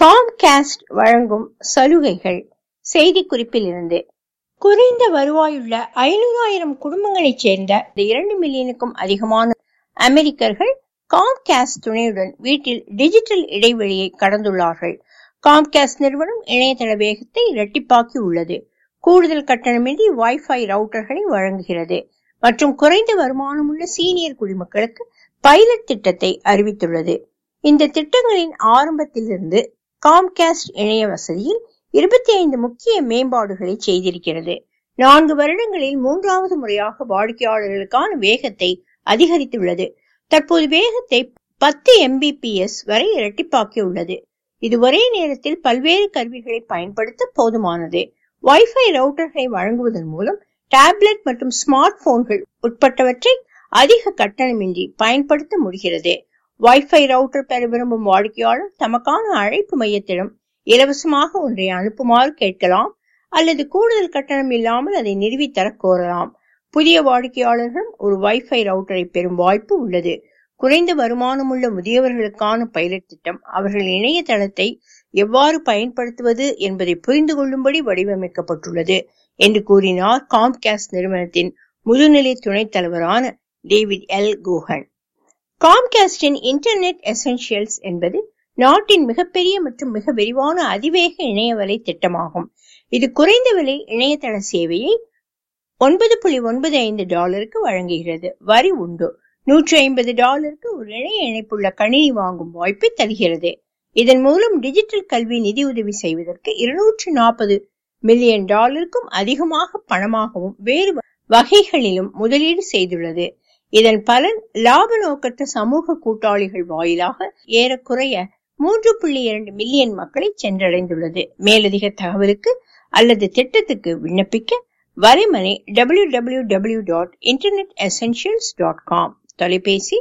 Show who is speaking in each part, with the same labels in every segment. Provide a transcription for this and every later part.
Speaker 1: Comcast வழங்கும் சலுகைகள் செய்திக்குறிப்பில் இருந்து குறைந்த வருவாயுள்ள ஐநூறாயிரம் குடும்பங்களைச் சேர்ந்த இரண்டு மில்லியனுக்கும் அதிகமான அமெரிக்கர்கள் காம்காஸ்ட் துணையுடன் வீட்டில் டிஜிட்டல் இடைவெளியை கடந்துள்ளார்கள் காம்காஸ்ட் நிறுவனம் இணையதள வேகத்தை இரட்டிப்பாக்கி உள்ளது கூடுதல் கட்டணமின்றி வைஃபை ரவுட்டர்களை வழங்குகிறது மற்றும் குறைந்த வருமானமுள்ள சீனியர் குடிமக்களுக்கு பைலட் திட்டத்தை அறிவித்துள்ளது இந்த திட்டங்களின் ஆரம்பத்திலிருந்து காம்காஸ்ட் இணைய வசதியில் இருபத்தி ஐந்து முக்கிய மேம்பாடுகளை செய்திருக்கிறது நான்கு வருடங்களில் மூன்றாவது முறையாக வாடிக்கையாளர்களுக்கான வேகத்தை அதிகரித்துள்ளது தற்போது வேகத்தை பத்து எம்பிபிஎஸ் வரை இரட்டிப்பாக்கியுள்ளது இது ஒரே நேரத்தில் பல்வேறு கருவிகளை பயன்படுத்த போதுமானது வைஃபை ரவுட்டர்களை வழங்குவதன் மூலம் டேப்லெட் மற்றும் ஸ்மார்ட் போன்கள் உட்பட்டவற்றை அதிக கட்டணமின்றி பயன்படுத்த முடிகிறது வைஃபை ரவுட்டர் பெற விரும்பும் வாடிக்கையாளர் தமக்கான அழைப்பு மையத்திடம் இலவசமாக ஒன்றை அனுப்புமாறு கேட்கலாம் அல்லது கூடுதல் கட்டணம் இல்லாமல் அதை நிறுவித்தர கோரலாம் புதிய வாடிக்கையாளர்களும் ஒரு வைஃபை ரவுட்டரை பெறும் வாய்ப்பு உள்ளது குறைந்த வருமானமுள்ள முதியவர்களுக்கான பைலட் திட்டம் அவர்கள் இணையதளத்தை எவ்வாறு பயன்படுத்துவது என்பதை புரிந்து கொள்ளும்படி வடிவமைக்கப்பட்டுள்ளது என்று கூறினார் காம்காஸ்ட் நிறுவனத்தின் முதுநிலை துணைத் தலைவரான டேவிட் எல் கோஹன் காம்காஸ்டின் இன்டர்நெட் எசென்ஷியல்ஸ் என்பது நாட்டின் மிகப்பெரிய மற்றும் மிக விரிவான அதிவேக இணையவலை திட்டமாகும் இது குறைந்த விலை இணையதள சேவையை ஒன்பது புள்ளி ஒன்பது ஐந்து டாலருக்கு வழங்குகிறது வரி உண்டு நூற்றி ஐம்பது டாலருக்கு ஒரு இணைய இணைப்புள்ள கணினி வாங்கும் வாய்ப்பை தருகிறது இதன் மூலம் டிஜிட்டல் கல்வி நிதியுதவி செய்வதற்கு இருநூற்று நாற்பது மில்லியன் டாலருக்கும் அதிகமாக பணமாகவும் வேறு வகைகளிலும் முதலீடு செய்துள்ளது இதன் பலன் லாப நோக்கற்ற சமூக கூட்டாளிகள் வாயிலாக ஏறக்குறைய மூன்று புள்ளி இரண்டு மில்லியன் மக்களை சென்றடைந்துள்ளது மேலதிக தகவலுக்கு அல்லது திட்டத்துக்கு விண்ணப்பிக்க வரைமனை W W W dot Internet Essentials dot com தொலைபேசி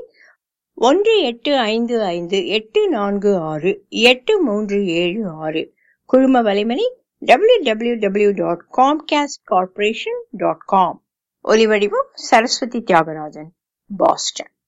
Speaker 1: ஒன்று எட்டு ஐந்து ஐந்து எட்டு நான்கு ஆறு எட்டு மூன்று ஏழு ஆறு குழும வலைமனை W W W dot Comcast corporation dot com ஒலிவடிவம் சரஸ்வதி தியாகராஜன் பாஸ்டன்